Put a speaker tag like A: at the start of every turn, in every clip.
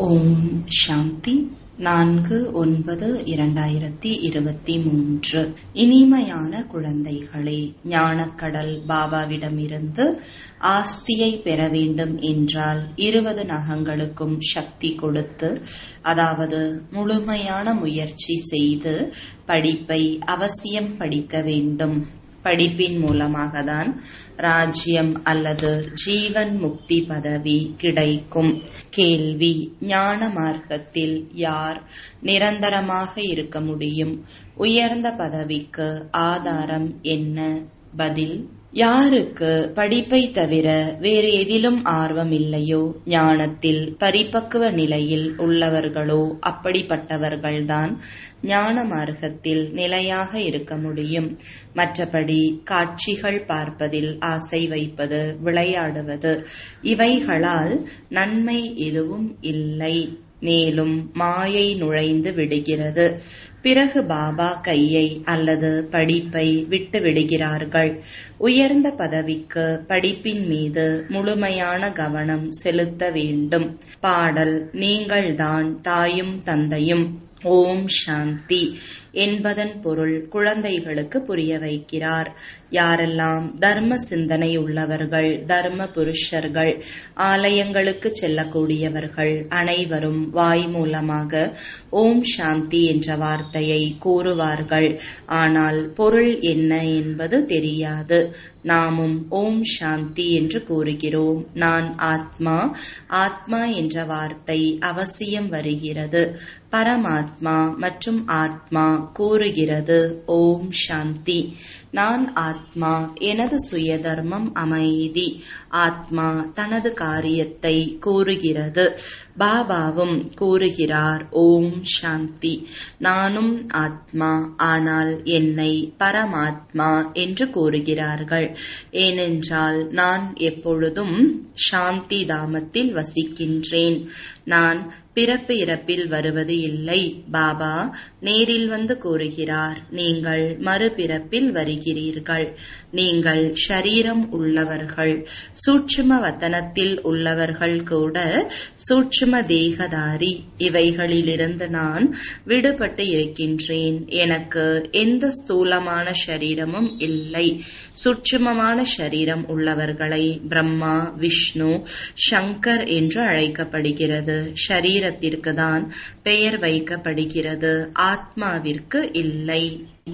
A: ஓம் சாந்தி நான்கு ஒன்பது இரண்டாயிரத்தி இருபத்தி மூன்று இனிமையான குழந்தைகளே ஞானக்கடல் பாபாவிடமிருந்து ஆஸ்தியை பெற வேண்டும் என்றால் இருபது நகங்களுக்கும் சக்தி கொடுத்து அதாவது முழுமையான முயற்சி செய்து படிப்பை அவசியம் படிக்க வேண்டும் படிப்பின் மூலமாக தான் ராஜ்யம் அல்லது ஜீவன் முக்தி பதவி கிடைக்கும் கேள்வி ஞான மார்க்கத்தில் யார் நிரந்தரமாக இருக்க முடியும் உயர்ந்த பதவிக்கு ஆதாரம் என்ன பதில் யாருக்கு படிப்பை தவிர வேறு எதிலும் ஆர்வம் இல்லையோ ஞானத்தில் பரிபக்குவ நிலையில் உள்ளவர்களோ அப்படிப்பட்டவர்கள்தான் ஞான மார்க்கத்தில் நிலையாக இருக்க முடியும் மற்றபடி காட்சிகள் பார்ப்பதில் ஆசை வைப்பது விளையாடுவது இவைகளால் நன்மை எதுவும் இல்லை மேலும் மாயை நுழைந்து விடுகிறது பிறகு பாபா கையை அல்லது படிப்பை விட்டு விடுகிறார்கள் உயர்ந்த பதவிக்கு படிப்பின் மீது முழுமையான கவனம் செலுத்த வேண்டும் பாடல் நீங்கள்தான் தாயும் தந்தையும் ஓம் சாந்தி என்பதன் பொருள் குழந்தைகளுக்கு புரிய வைக்கிறார் யாரெல்லாம் தர்ம சிந்தனை உள்ளவர்கள் தர்ம புருஷர்கள் ஆலயங்களுக்கு செல்லக்கூடியவர்கள் அனைவரும் வாய் மூலமாக ஓம் சாந்தி என்ற வார்த்தையை கூறுவார்கள் ஆனால் பொருள் என்ன என்பது தெரியாது நாமும் ஓம் சாந்தி என்று கூறுகிறோம் நான் ஆத்மா ஆத்மா என்ற வார்த்தை அவசியம் வருகிறது பரமாத்மா மற்றும் ஆத்மா கூறுகிறது ஓம் சாந்தி நான் ஆத்மா எனது சுயதர்மம் அமைதி ஆத்மா தனது காரியத்தை கூறுகிறது பாபாவும் கூறுகிறார் ஓம் சாந்தி நானும் ஆத்மா ஆனால் என்னை பரமாத்மா என்று கூறுகிறார்கள் ஏனென்றால் நான் எப்பொழுதும் சாந்தி தாமத்தில் வசிக்கின்றேன் நான் பிறப்பு இறப்பில் வருவது இல்லை பாபா நேரில் வந்து கூறுகிறார் நீங்கள் மறுபிறப்பில் வருகிறீர்கள் நீங்கள் ஷரீரம் உள்ளவர்கள் சூட்சும வத்தனத்தில் உள்ளவர்கள் கூட சூட்சும தேகதாரி இவைகளிலிருந்து நான் விடுபட்டு இருக்கின்றேன் எனக்கு எந்த ஸ்தூலமான ஷரீரமும் இல்லை சூட்சுமமான ஷரீரம் உள்ளவர்களை பிரம்மா விஷ்ணு சங்கர் என்று அழைக்கப்படுகிறது ஷரீர சரீரத்திற்கு தான் பெயர் வைக்கப்படுகிறது ஆத்மாவிற்கு இல்லை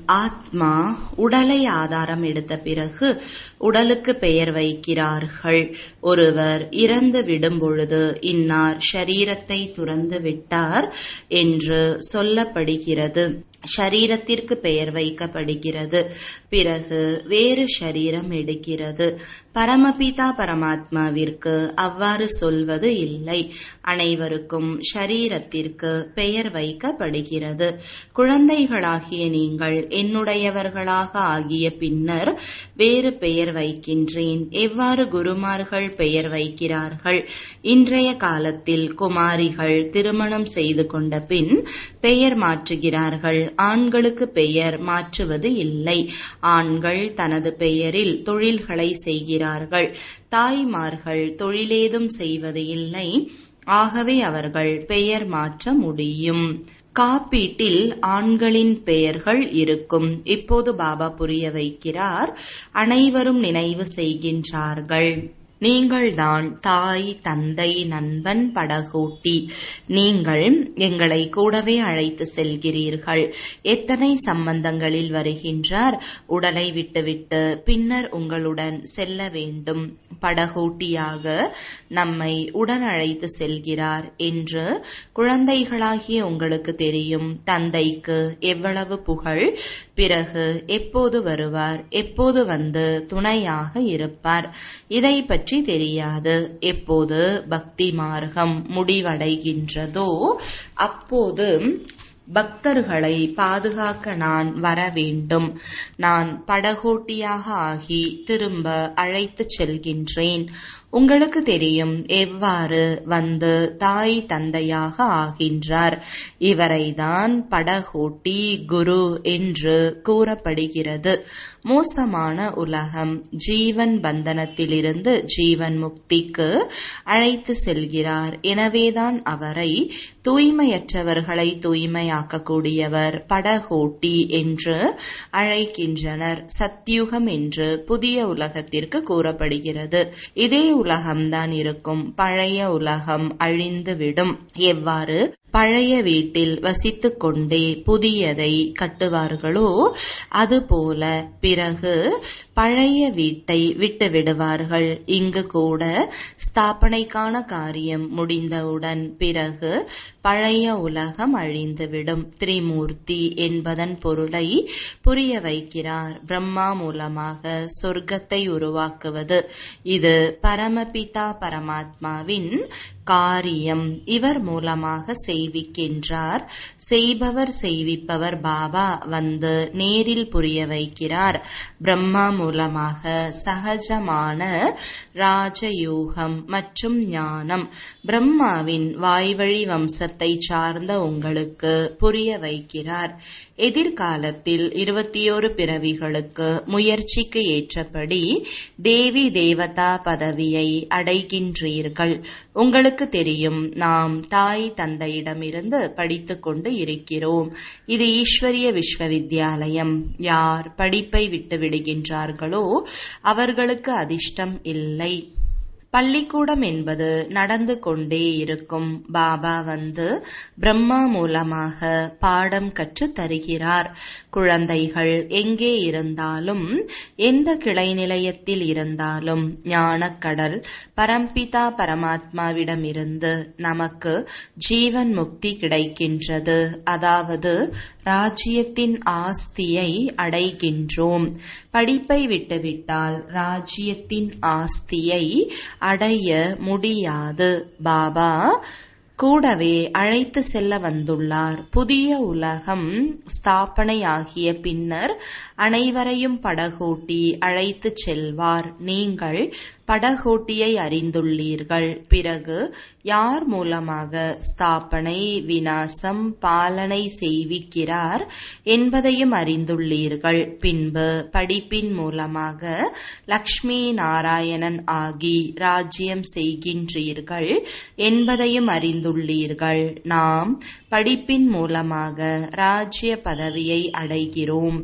A: ஆத்மா உடலை ஆதாரம் எடுத்த பிறகு உடலுக்கு பெயர் வைக்கிறார்கள் ஒருவர் இறந்து விடும் பொழுது இன்னார் ஷரீரத்தை துறந்து விட்டார் என்று சொல்லப்படுகிறது ஷரீரத்திற்கு பெயர் வைக்கப்படுகிறது பிறகு வேறு ஷரீரம் எடுக்கிறது பரமபிதா பரமாத்மாவிற்கு அவ்வாறு சொல்வது இல்லை அனைவருக்கும் ஷரீரத்திற்கு பெயர் வைக்கப்படுகிறது குழந்தைகளாகிய நீங்கள் என்னுடையவர்களாக ஆகிய பின்னர் வேறு பெயர் வைக்கின்றேன் எவ்வாறு குருமார்கள் பெயர் வைக்கிறார்கள் இன்றைய காலத்தில் குமாரிகள் திருமணம் செய்து கொண்ட பின் பெயர் மாற்றுகிறார்கள் ஆண்களுக்கு பெயர் மாற்றுவது இல்லை ஆண்கள் தனது பெயரில் தொழில்களை செய்கிறார்கள் தாய்மார்கள் தொழிலேதும் செய்வது இல்லை ஆகவே அவர்கள் பெயர் மாற்ற முடியும் காப்பீட்டில் ஆண்களின் பெயர்கள் இருக்கும் இப்போது பாபா புரிய வைக்கிறார் அனைவரும் நினைவு செய்கின்றார்கள் நீங்கள்தான் தாய் தந்தை நண்பன் படகோட்டி நீங்கள் எங்களை கூடவே அழைத்து செல்கிறீர்கள் எத்தனை சம்பந்தங்களில் வருகின்றார் உடலை விட்டுவிட்டு பின்னர் உங்களுடன் செல்ல வேண்டும் படகோட்டியாக நம்மை உடன் அழைத்து செல்கிறார் என்று குழந்தைகளாகிய உங்களுக்கு தெரியும் தந்தைக்கு எவ்வளவு புகழ் பிறகு எப்போது வருவார் எப்போது வந்து துணையாக இருப்பார் இதை பற்றி பற்றி தெரியாது எப்போது பக்தி மார்க்கம் முடிவடைகின்றதோ அப்போது பக்தர்களை பாதுகாக்க நான் வர வேண்டும் நான் படகோட்டியாக ஆகி திரும்ப அழைத்து செல்கின்றேன் உங்களுக்கு தெரியும் எவ்வாறு வந்து தாய் தந்தையாக ஆகின்றார் இவரைதான் படகோட்டி குரு என்று கூறப்படுகிறது மோசமான உலகம் ஜீவன் பந்தனத்திலிருந்து ஜீவன் முக்திக்கு அழைத்து செல்கிறார் எனவேதான் அவரை தூய்மையற்றவர்களை தூய்மையாக்கக்கூடியவர் படகோட்டி என்று அழைக்கின்றனர் சத்யுகம் என்று புதிய உலகத்திற்கு கூறப்படுகிறது இதே உலகம்தான் இருக்கும் பழைய உலகம் அழிந்துவிடும் எவ்வாறு பழைய வீட்டில் வசித்துக் கொண்டே புதியதை கட்டுவார்களோ அதுபோல பிறகு பழைய வீட்டை விட்டு விடுவார்கள் இங்கு கூட ஸ்தாபனைக்கான காரியம் முடிந்தவுடன் பிறகு பழைய உலகம் அழிந்துவிடும் திரிமூர்த்தி என்பதன் பொருளை புரிய வைக்கிறார் பிரம்மா மூலமாக சொர்க்கத்தை உருவாக்குவது இது பரமபிதா பரமாத்மாவின் காரியம் இவர் மூலமாக செய்விக்கின்றார் செய்பவர் செய்விப்பவர் பாபா வந்து நேரில் புரிய வைக்கிறார் பிரம்மா மூலமாக சகஜமான ராஜயோகம் மற்றும் ஞானம் பிரம்மாவின் வாய்வழி வம்சத்தை சார்ந்த உங்களுக்கு புரிய வைக்கிறார் எதிர்காலத்தில் இருபத்தியோரு பிறவிகளுக்கு முயற்சிக்கு ஏற்றபடி தேவி தேவதா பதவியை அடைகின்றீர்கள் உங்களுக்கு தெரியும் நாம் தாய் தந்தையிடமிருந்து படித்துக் கொண்டு இருக்கிறோம் இது ஈஸ்வரிய விஸ்வவித்யாலயம் யார் படிப்பை விட்டு விடுகின்றார்களோ அவர்களுக்கு அதிர்ஷ்டம் இல்லை பள்ளிக்கூடம் என்பது நடந்து கொண்டே இருக்கும் பாபா வந்து பிரம்மா மூலமாக பாடம் கற்று தருகிறார் குழந்தைகள் எங்கே இருந்தாலும் எந்த கிளை நிலையத்தில் இருந்தாலும் ஞானக்கடல் பரம்பிதா பரமாத்மாவிடமிருந்து நமக்கு ஜீவன் முக்தி கிடைக்கின்றது அதாவது ராஜ்யத்தின் ஆஸ்தியை அடைகின்றோம் படிப்பை விட்டுவிட்டால் ராஜ்யத்தின் ஆஸ்தியை அடைய முடியாது பாபா கூடவே அழைத்து செல்ல வந்துள்ளார் புதிய உலகம் ஸ்தாபனையாகிய பின்னர் அனைவரையும் படகோட்டி அழைத்து செல்வார் நீங்கள் படகோட்டியை அறிந்துள்ளீர்கள் பிறகு யார் மூலமாக ஸ்தாபனை வினாசம் பாலனை செய்விக்கிறார் என்பதையும் அறிந்துள்ளீர்கள் பின்பு படிப்பின் மூலமாக லக்ஷ்மி நாராயணன் ஆகி ராஜ்யம் செய்கின்றீர்கள் என்பதையும் அறிந்துள்ளீர்கள் நாம் படிப்பின் மூலமாக ராஜ்ய பதவியை அடைகிறோம்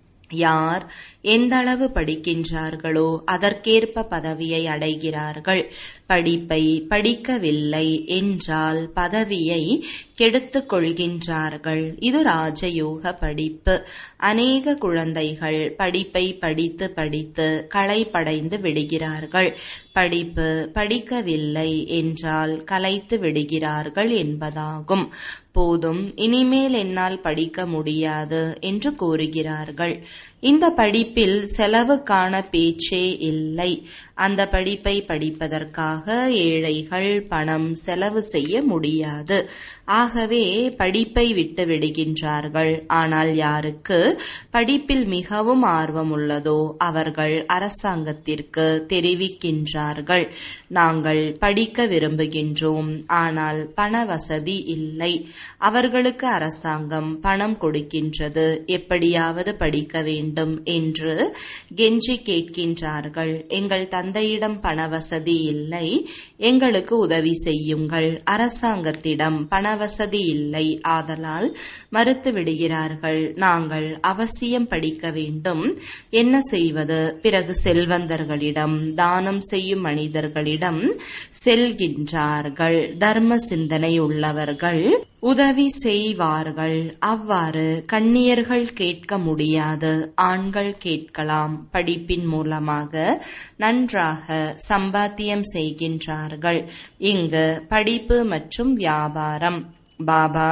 A: யார் எந்த அளவு படிக்கின்றார்களோ அதற்கேற்ப பதவியை அடைகிறார்கள் படிப்பை படிக்கவில்லை என்றால் பதவியை கெடுத்துக் கொள்கின்றார்கள் இது ராஜயோக படிப்பு அநேக குழந்தைகள் படிப்பை படித்து படித்து களைப்படைந்து விடுகிறார்கள் படிப்பு படிக்கவில்லை என்றால் கலைத்து விடுகிறார்கள் என்பதாகும் போதும் இனிமேல் என்னால் படிக்க முடியாது என்று கூறுகிறார்கள் இந்த படிப்பில் செலவுக்கான பேச்சே இல்லை அந்த படிப்பை படிப்பதற்காக ஏழைகள் பணம் செலவு செய்ய முடியாது ஆகவே படிப்பை விட்டு விடுகின்றார்கள் ஆனால் யாருக்கு படிப்பில் மிகவும் ஆர்வம் உள்ளதோ அவர்கள் அரசாங்கத்திற்கு தெரிவிக்கின்றார்கள் நாங்கள் படிக்க விரும்புகின்றோம் ஆனால் பண வசதி இல்லை அவர்களுக்கு அரசாங்கம் பணம் கொடுக்கின்றது எப்படியாவது படிக்க வேண்டும் என்று கெஞ்சி கேட்கின்றார்கள் எங்கள் தந்தையிடம் பண வசதி இல்லை எங்களுக்கு உதவி செய்யுங்கள் அரசாங்கத்திடம் பண வசதி இல்லை ஆதலால் மறுத்து விடுகிறார்கள் நாங்கள் அவசியம் படிக்க வேண்டும் என்ன செய்வது பிறகு செல்வந்தர்களிடம் தானம் செய்யும் மனிதர்களிடம் செல்கின்றார்கள் தர்ம சிந்தனை உள்ளவர்கள் உதவி செய்வார்கள் அவ்வாறு கண்ணியர்கள் கேட்க முடியாது ஆண்கள் கேட்கலாம் படிப்பின் மூலமாக நன்றாக சம்பாத்தியம் செய்கின்றார்கள் இங்கு படிப்பு மற்றும் வியாபாரம் பாபா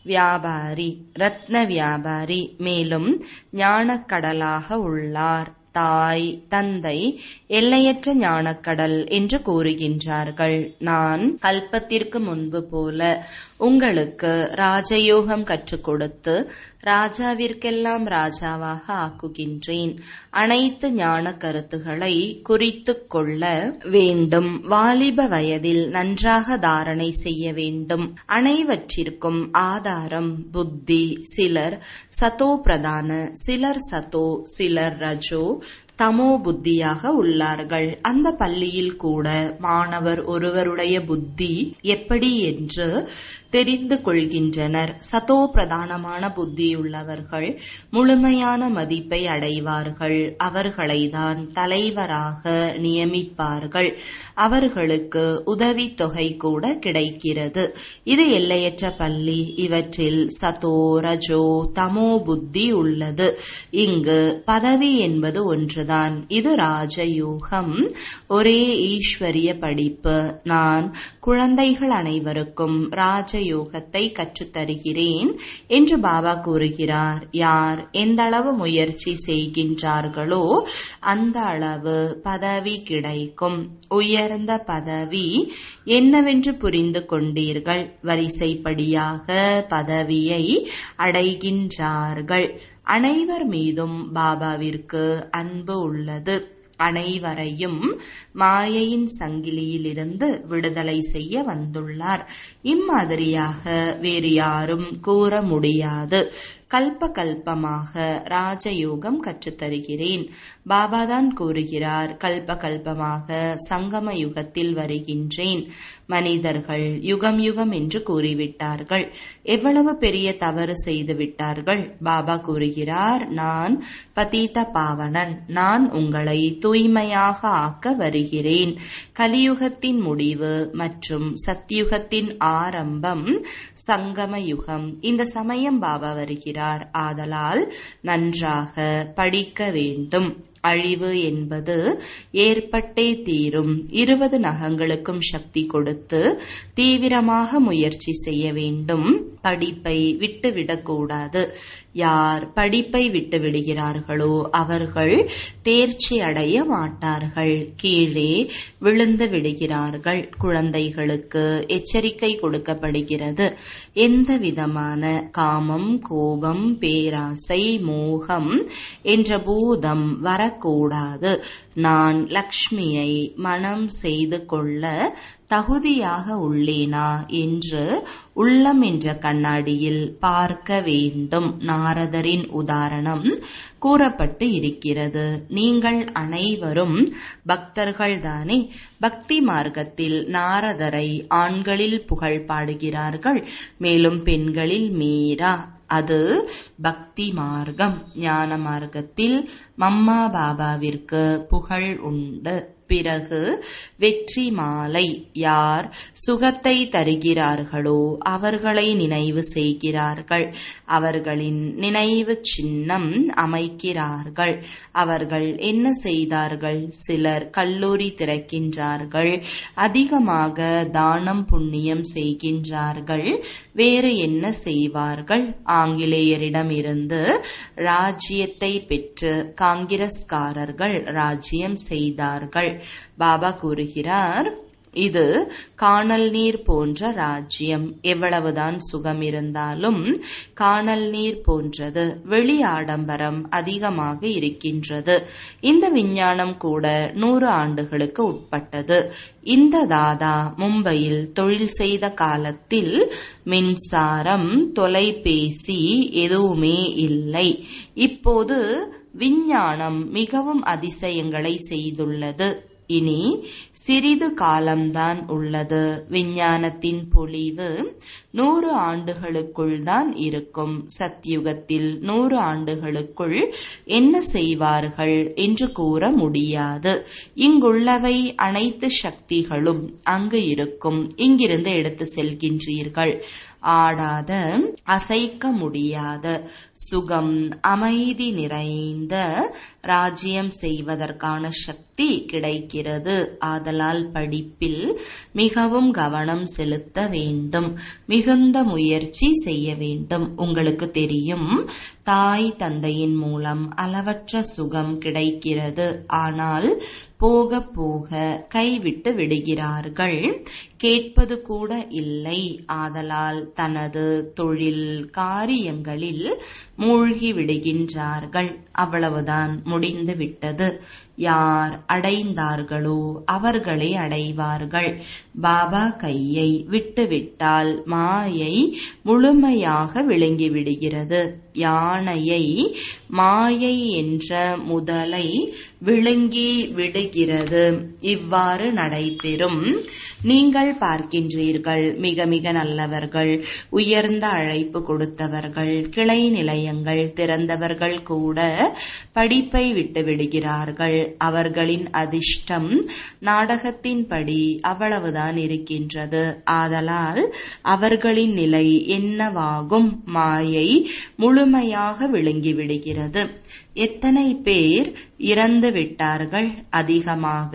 A: வியாபாரி ரத்ன வியாபாரி மேலும் ஞானக்கடலாக உள்ளார் தாய் தந்தை எல்லையற்ற ஞானக்கடல் என்று கூறுகின்றார்கள் நான் கல்பத்திற்கு முன்பு போல உங்களுக்கு ராஜயோகம் கற்றுக் கொடுத்து ராஜாவிற்கெல்லாம் ராஜாவாக ஆக்குகின்றேன் அனைத்து ஞான கருத்துக்களை குறித்து கொள்ள வேண்டும் வாலிப வயதில் நன்றாக தாரணை செய்ய வேண்டும் அனைவற்றிற்கும் ஆதாரம் புத்தி சிலர் சதோ பிரதான சிலர் சதோ சிலர் ரஜோ தமோ புத்தியாக உள்ளார்கள் அந்த பள்ளியில் கூட மாணவர் ஒருவருடைய புத்தி எப்படி என்று தெரிந்து கொள்கின்றனர் சதோ பிரதானமான புத்தியுள்ளவர்கள் முழுமையான மதிப்பை அடைவார்கள் அவர்களைதான் தலைவராக நியமிப்பார்கள் அவர்களுக்கு உதவி தொகை கூட கிடைக்கிறது இது எல்லையற்ற பள்ளி இவற்றில் சதோ ரஜோ தமோ புத்தி உள்ளது இங்கு பதவி என்பது ஒன்றுதான் இது ராஜயோகம் ஒரே ஈஸ்வரிய படிப்பு நான் குழந்தைகள் அனைவருக்கும் ராஜ யோகத்தை கற்றுத்தருகிறேன் என்று பாபா கூறுகிறார் யார் எந்த அளவு முயற்சி செய்கின்றார்களோ அந்த அளவு பதவி கிடைக்கும் உயர்ந்த பதவி என்னவென்று புரிந்து கொண்டீர்கள் வரிசைப்படியாக பதவியை அடைகின்றார்கள் அனைவர் மீதும் பாபாவிற்கு அன்பு உள்ளது அனைவரையும் மாயையின் சங்கிலியிலிருந்து விடுதலை செய்ய வந்துள்ளார் இம்மாதிரியாக வேறு யாரும் கூற முடியாது கல்ப கல்பமாக ராஜயோகம் கற்றுத்தருகிறேன் பாபாதான் கூறுகிறார் கல்ப கல்பமாக சங்கம யுகத்தில் வருகின்றேன் மனிதர்கள் யுகம் யுகம் என்று கூறிவிட்டார்கள் எவ்வளவு பெரிய தவறு செய்து விட்டார்கள் பாபா கூறுகிறார் நான் பதீத பாவனன் நான் உங்களை தூய்மையாக ஆக்க வருகிறேன் கலியுகத்தின் முடிவு மற்றும் சத்யுகத்தின் ஆரம்பம் சங்கம யுகம் இந்த சமயம் பாபா வருகிறார் ஆதலால் நன்றாக படிக்க வேண்டும் அழிவு என்பது ஏற்பட்டே தீரும் இருபது நகங்களுக்கும் சக்தி கொடுத்து தீவிரமாக முயற்சி செய்ய வேண்டும் படிப்பை விட்டுவிடக்கூடாது யார் படிப்பை விட்டு விடுகிறார்களோ அவர்கள் தேர்ச்சி அடைய மாட்டார்கள் கீழே விழுந்து விடுகிறார்கள் குழந்தைகளுக்கு எச்சரிக்கை கொடுக்கப்படுகிறது எந்த விதமான காமம் கோபம் பேராசை மோகம் என்ற பூதம் வரக்கூடாது நான் லக்ஷ்மியை மனம் செய்து கொள்ள தகுதியாக உள்ளேனா என்று உள்ளம் என்ற கண்ணாடியில் பார்க்க வேண்டும் நாரதரின் உதாரணம் கூறப்பட்டு இருக்கிறது நீங்கள் அனைவரும் பக்தர்கள்தானே பக்தி மார்க்கத்தில் நாரதரை ஆண்களில் புகழ் பாடுகிறார்கள் மேலும் பெண்களில் மீரா அது பக்தி மார்க்கம் ஞான மார்க்கத்தில் மம்மா பாபாவிற்கு புகழ் உண்டு பிறகு வெற்றி மாலை யார் சுகத்தை தருகிறார்களோ அவர்களை நினைவு செய்கிறார்கள் அவர்களின் நினைவு சின்னம் அமைக்கிறார்கள் அவர்கள் என்ன செய்தார்கள் சிலர் கல்லூரி திறக்கின்றார்கள் அதிகமாக தானம் புண்ணியம் செய்கின்றார்கள் வேறு என்ன செய்வார்கள் ஆங்கிலேயரிடம் இருந்து ராஜ்யத்தை பெற்று காங்கிரஸ்காரர்கள் ராஜ்யம் செய்தார்கள் பாபா கூறுகிறார் இது காணல் நீர் போன்ற ராஜ்யம் எவ்வளவுதான் சுகம் இருந்தாலும் காணல் நீர் போன்றது வெளி ஆடம்பரம் அதிகமாக இருக்கின்றது இந்த விஞ்ஞானம் கூட நூறு ஆண்டுகளுக்கு உட்பட்டது இந்த தாதா மும்பையில் தொழில் செய்த காலத்தில் மின்சாரம் தொலைபேசி எதுவுமே இல்லை இப்போது விஞ்ஞானம் மிகவும் அதிசயங்களை செய்துள்ளது இனி சிறிது காலம்தான் உள்ளது விஞ்ஞானத்தின் பொலிவு நூறு ஆண்டுகளுக்குள் தான் இருக்கும் சத்யுகத்தில் நூறு ஆண்டுகளுக்குள் என்ன செய்வார்கள் என்று கூற முடியாது இங்குள்ளவை அனைத்து சக்திகளும் அங்கு இருக்கும் இங்கிருந்து எடுத்து செல்கின்றீர்கள் ஆடாத அசைக்க முடியாத சுகம் அமைதி நிறைந்த ராஜ்யம் செய்வதற்கான சக்தி கிடைக்கிறது ஆதலால் படிப்பில் மிகவும் கவனம் செலுத்த வேண்டும் மிகுந்த முயற்சி செய்ய வேண்டும் உங்களுக்கு தெரியும் தாய் தந்தையின் மூலம் அளவற்ற சுகம் கிடைக்கிறது ஆனால் போக போக கைவிட்டு விடுகிறார்கள் கேட்பது கூட இல்லை ஆதலால் தனது தொழில் காரியங்களில் மூழ்கி விடுகின்றார்கள் அவ்வளவுதான் முடிந்து விட்டது யார் அடைந்தார்களோ அவர்களே அடைவார்கள் பாபா கையை விட்டுவிட்டால் மாயை முழுமையாக விளங்கி விடுகிறது யானையை மாயை என்ற முதலை விழுங்கி விடுகிறது இவ்வாறு நடைபெறும் நீங்கள் பார்க்கின்றீர்கள் மிக மிக நல்லவர்கள் உயர்ந்த அழைப்பு கொடுத்தவர்கள் கிளை நிலையங்கள் திறந்தவர்கள் கூட படிப்பை விட்டு விடுகிறார்கள் அவர்களின் அதிர்ஷ்டம் நாடகத்தின்படி அவ்வளவுதான் இருக்கின்றது ஆதலால் அவர்களின் நிலை என்னவாகும் மாயை முழுமையாக விழுங்கி விடுகிறது எத்தனை பேர் இறந்து விட்டார்கள் அதிகமாக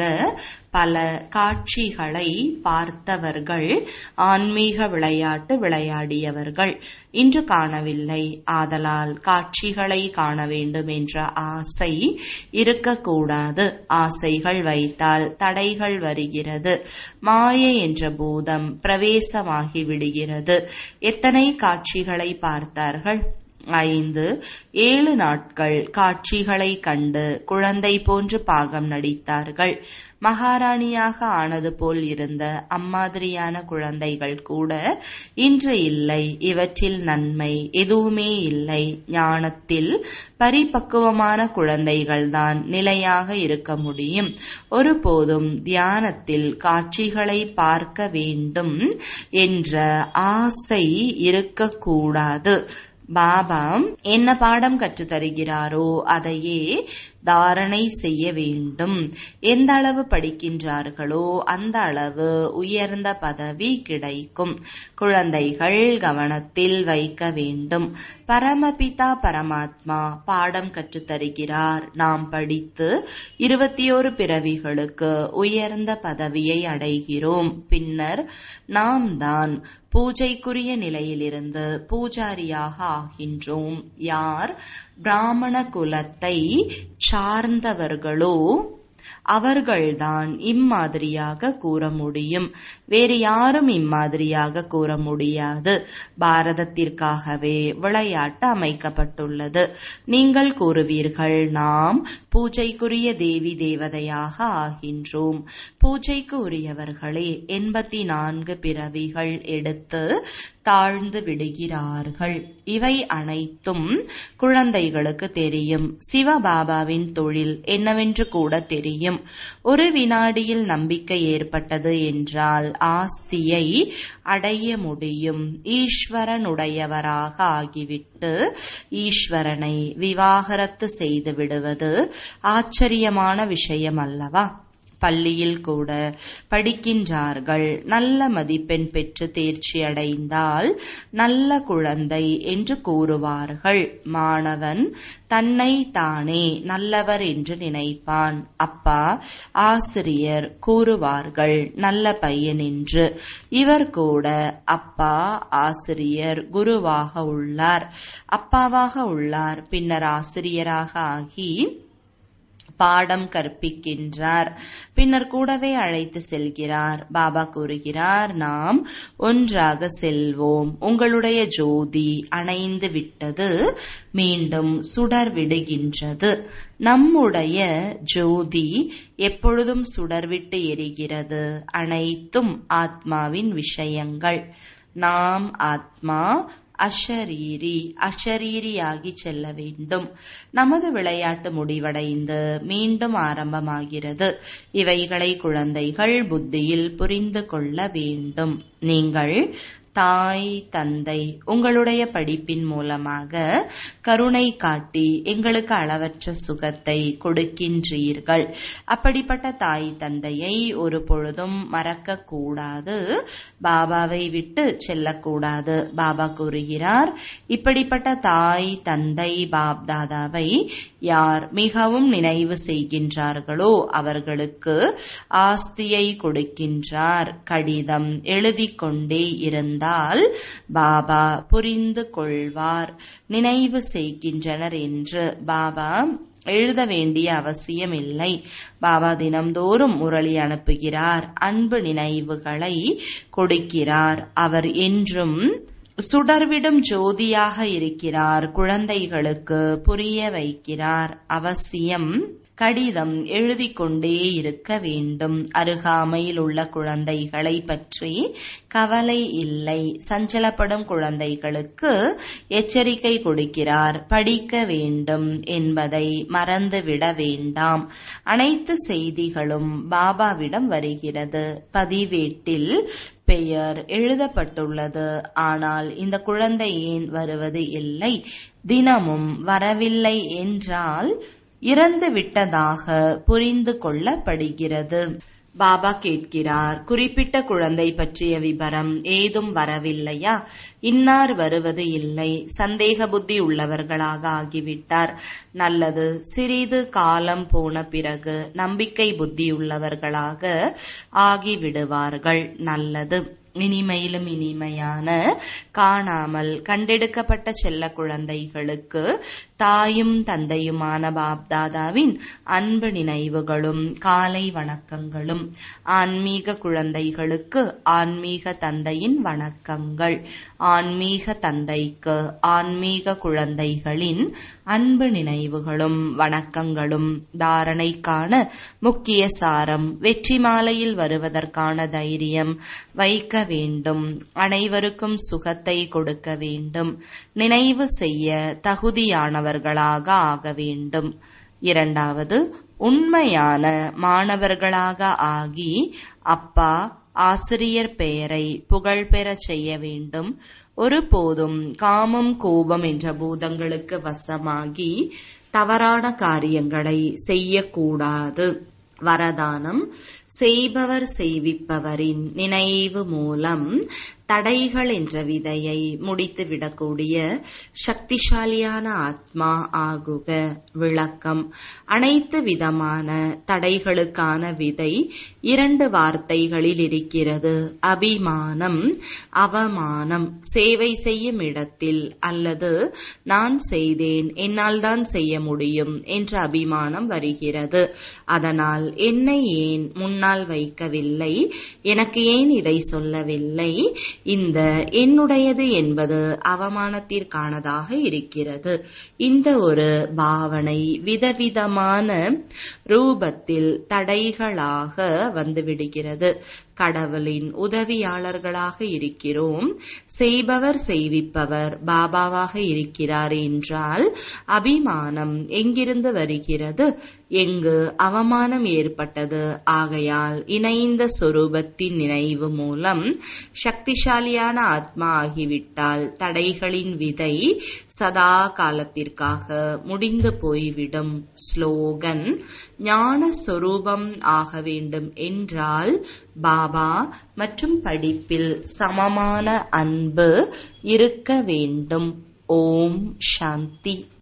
A: பல காட்சிகளை பார்த்தவர்கள் ஆன்மீக விளையாட்டு விளையாடியவர்கள் இன்று காணவில்லை ஆதலால் காட்சிகளை காண வேண்டும் என்ற ஆசை இருக்கக்கூடாது ஆசைகள் வைத்தால் தடைகள் வருகிறது மாயை என்ற பூதம் பிரவேசமாகி விடுகிறது எத்தனை காட்சிகளை பார்த்தார்கள் ஐந்து ஏழு நாட்கள் காட்சிகளை கண்டு குழந்தை போன்று பாகம் நடித்தார்கள் மகாராணியாக ஆனது போல் இருந்த அம்மாதிரியான குழந்தைகள் கூட இன்று இல்லை இவற்றில் நன்மை எதுவுமே இல்லை ஞானத்தில் பரிபக்குவமான குழந்தைகள்தான் நிலையாக இருக்க முடியும் ஒருபோதும் தியானத்தில் காட்சிகளை பார்க்க வேண்டும் என்ற ஆசை இருக்கக்கூடாது பாபா என்ன பாடம் கற்றுத் தருகிறாரோ அதையே தாரணை செய்ய வேண்டும் எந்த அளவு படிக்கின்றார்களோ அந்த அளவு உயர்ந்த பதவி கிடைக்கும் குழந்தைகள் கவனத்தில் வைக்க வேண்டும் பரமபிதா பரமாத்மா பாடம் கற்றுத் தருகிறார் நாம் படித்து இருபத்தி ஒரு பிறவிகளுக்கு உயர்ந்த பதவியை அடைகிறோம் பின்னர் நாம் தான் பூஜைக்குரிய நிலையிலிருந்து பூஜாரியாக ஆகின்றோம் யார் பிராமண குலத்தை சார்ந்தவர்களோ அவர்கள்தான் இம்மாதிரியாக கூற முடியும் வேறு யாரும் இம்மாதிரியாக கூற முடியாது பாரதத்திற்காகவே விளையாட்டு அமைக்கப்பட்டுள்ளது நீங்கள் கூறுவீர்கள் நாம் பூஜைக்குரிய தேவி தேவதையாக ஆகின்றோம் பூஜைக்கு உரியவர்களே எண்பத்தி நான்கு பிறவிகள் எடுத்து தாழ்ந்து விடுகிறார்கள் இவை அனைத்தும் குழந்தைகளுக்கு தெரியும் சிவபாபாவின் தொழில் என்னவென்று கூட தெரியும் ஒரு வினாடியில் நம்பிக்கை ஏற்பட்டது என்றால் ஆஸ்தியை அடைய முடியும் ஈஸ்வரனுடையவராக ஆகிவிட்டு ஈஸ்வரனை விவாகரத்து செய்து விடுவது ஆச்சரியமான விஷயம் அல்லவா பள்ளியில் கூட படிக்கின்றார்கள் நல்ல மதிப்பெண் பெற்று தேர்ச்சி அடைந்தால் நல்ல குழந்தை என்று கூறுவார்கள் மாணவன் தன்னை தானே நல்லவர் என்று நினைப்பான் அப்பா ஆசிரியர் கூறுவார்கள் நல்ல பையன் என்று இவர் கூட அப்பா ஆசிரியர் குருவாக உள்ளார் அப்பாவாக உள்ளார் பின்னர் ஆசிரியராக ஆகி பாடம் கற்பிக்கின்றார் பின்னர் கூடவே அழைத்து செல்கிறார் பாபா கூறுகிறார் நாம் ஒன்றாக செல்வோம் உங்களுடைய ஜோதி அணைந்து விட்டது மீண்டும் சுடர் விடுகின்றது நம்முடைய ஜோதி எப்பொழுதும் சுடர்விட்டு எரிகிறது அனைத்தும் ஆத்மாவின் விஷயங்கள் நாம் ஆத்மா அஷரீரி அஷரீரியாகி செல்ல வேண்டும் நமது விளையாட்டு முடிவடைந்து மீண்டும் ஆரம்பமாகிறது இவைகளை குழந்தைகள் புத்தியில் புரிந்து கொள்ள வேண்டும் நீங்கள் தாய் தந்தை உங்களுடைய படிப்பின் மூலமாக கருணை காட்டி எங்களுக்கு அளவற்ற சுகத்தை கொடுக்கின்றீர்கள் அப்படிப்பட்ட தாய் தந்தையை ஒரு பொழுதும் மறக்க கூடாது பாபாவை விட்டு செல்லக்கூடாது பாபா கூறுகிறார் இப்படிப்பட்ட தாய் தந்தை பாப் தாதாவை யார் மிகவும் நினைவு செய்கின்றார்களோ அவர்களுக்கு ஆஸ்தியை கொடுக்கின்றார் கடிதம் எழுதி கொண்டே இருந்தார் கொண்டால் பாபா புரிந்து கொள்வார் நினைவு செய்கின்றனர் என்று பாபா எழுத வேண்டிய அவசியம் இல்லை பாபா தினம்தோறும் முரளி அனுப்புகிறார் அன்பு நினைவுகளை கொடுக்கிறார் அவர் என்றும் சுடர்விடும் ஜோதியாக இருக்கிறார் குழந்தைகளுக்கு புரிய வைக்கிறார் அவசியம் கடிதம் எழுதி கொண்டே இருக்க வேண்டும் அருகாமையில் உள்ள குழந்தைகளை பற்றி கவலை இல்லை சஞ்சலப்படும் குழந்தைகளுக்கு எச்சரிக்கை கொடுக்கிறார் படிக்க வேண்டும் என்பதை மறந்துவிட வேண்டாம் அனைத்து செய்திகளும் பாபாவிடம் வருகிறது பதிவேட்டில் பெயர் எழுதப்பட்டுள்ளது ஆனால் இந்த குழந்தை ஏன் வருவது இல்லை தினமும் வரவில்லை என்றால் இறந்து விட்டதாக புரிந்து கொள்ளப்படுகிறது பாபா கேட்கிறார் குறிப்பிட்ட குழந்தை பற்றிய விபரம் ஏதும் வரவில்லையா இன்னார் வருவது இல்லை சந்தேக புத்தி உள்ளவர்களாக ஆகிவிட்டார் நல்லது சிறிது காலம் போன பிறகு நம்பிக்கை புத்தி உள்ளவர்களாக ஆகிவிடுவார்கள் நல்லது இனிமையிலும் இனிமையான காணாமல் கண்டெடுக்கப்பட்ட செல்ல குழந்தைகளுக்கு தாயும் தந்தையுமான பாப்தாதாவின் அன்பு நினைவுகளும் காலை வணக்கங்களும் ஆன்மீக குழந்தைகளுக்கு ஆன்மீக தந்தையின் வணக்கங்கள் ஆன்மீக தந்தைக்கு ஆன்மீக குழந்தைகளின் அன்பு நினைவுகளும் வணக்கங்களும் தாரணைக்கான முக்கிய சாரம் வெற்றி மாலையில் வருவதற்கான தைரியம் வைக்க வேண்டும் அனைவருக்கும் சுகத்தை கொடுக்க வேண்டும் நினைவு செய்ய தகுதியானவர்களாக ஆக வேண்டும் இரண்டாவது உண்மையான மாணவர்களாக ஆகி அப்பா ஆசிரியர் பெயரை புகழ் பெறச் செய்ய வேண்டும் ஒருபோதும் காமம் கோபம் என்ற பூதங்களுக்கு வசமாகி தவறான காரியங்களை செய்யக்கூடாது வரதானம் செய்பவர் செய்விப்பவரின் நினைவு மூலம் தடைகள் என்ற விதையை முடித்துவிடக்கூடிய சக்திசாலியான ஆத்மா ஆகுக விளக்கம் அனைத்து விதமான தடைகளுக்கான விதை இரண்டு வார்த்தைகளில் இருக்கிறது அபிமானம் அவமானம் சேவை செய்யும் இடத்தில் அல்லது நான் செய்தேன் என்னால் தான் செய்ய முடியும் என்ற அபிமானம் வருகிறது அதனால் என்னை ஏன் முன்னால் வைக்கவில்லை எனக்கு ஏன் இதை சொல்லவில்லை இந்த என்னுடையது என்பது அவமானத்திற்கானதாக இருக்கிறது இந்த ஒரு பாவனை விதவிதமான ரூபத்தில் தடைகளாக வந்துவிடுகிறது கடவுளின் உதவியாளர்களாக இருக்கிறோம் செய்பவர் செய்விப்பவர் பாபாவாக இருக்கிறார் என்றால் அபிமானம் எங்கிருந்து வருகிறது எங்கு அவமானம் ஏற்பட்டது ஆகையால் இணைந்த சொரூபத்தின் நினைவு மூலம் சக்திசாலியான ஆத்மா ஆகிவிட்டால் தடைகளின் விதை சதா காலத்திற்காக முடிந்து போய்விடும் ஸ்லோகன் ஞான சொரூபம் ஆக வேண்டும் என்றால் பாபா மற்றும் படிப்பில் சமமான அன்பு இருக்க வேண்டும் ஓம் சாந்தி